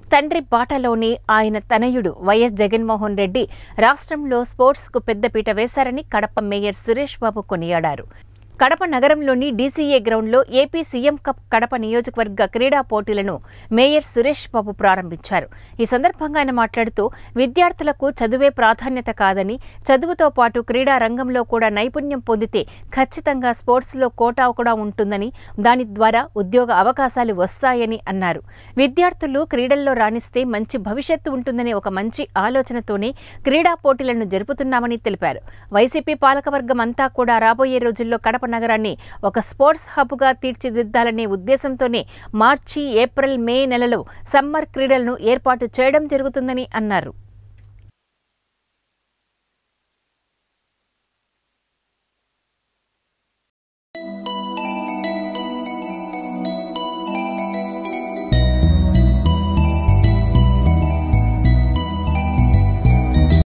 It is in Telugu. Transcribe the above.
తండ్రి బాటలోని ఆయన తనయుడు వైఎస్ జగన్మోహన్ రెడ్డి రాష్ట్రంలో స్పోర్ట్స్కు పెద్దపీట వేశారని కడప మేయర్ సురేష్ బాబు కొనియాడారు కడప నగరంలోని డీసీఏ గ్రౌండ్లో ఏపీ సీఎం కప్ కడప నియోజకవర్గ క్రీడా పోటీలను మేయర్ సురేష్ బాబు ప్రారంభించారు ఈ సందర్భంగా ఆయన మాట్లాడుతూ విద్యార్థులకు చదువే ప్రాధాన్యత కాదని చదువుతో పాటు క్రీడా రంగంలో కూడా నైపుణ్యం పొందితే ఖచ్చితంగా స్పోర్ట్స్లో కోటా కూడా ఉంటుందని దాని ద్వారా ఉద్యోగ అవకాశాలు వస్తాయని అన్నారు విద్యార్థులు క్రీడల్లో రాణిస్తే మంచి భవిష్యత్తు ఉంటుందనే ఒక మంచి ఆలోచనతోనే క్రీడా పోటీలను జరుపుతున్నామని తెలిపారు వైసీపీ పాలకవర్గం అంతా కూడా రాబోయే రోజుల్లో కడప నగరాన్ని ఒక స్పోర్ట్స్ హబ్గా తీర్చిదిద్దాలనే ఉద్దేశంతోనే మార్చి ఏప్రిల్ మే నెలలో సమ్మర్ క్రీడలను ఏర్పాటు చేయడం జరుగుతుందని అన్నారు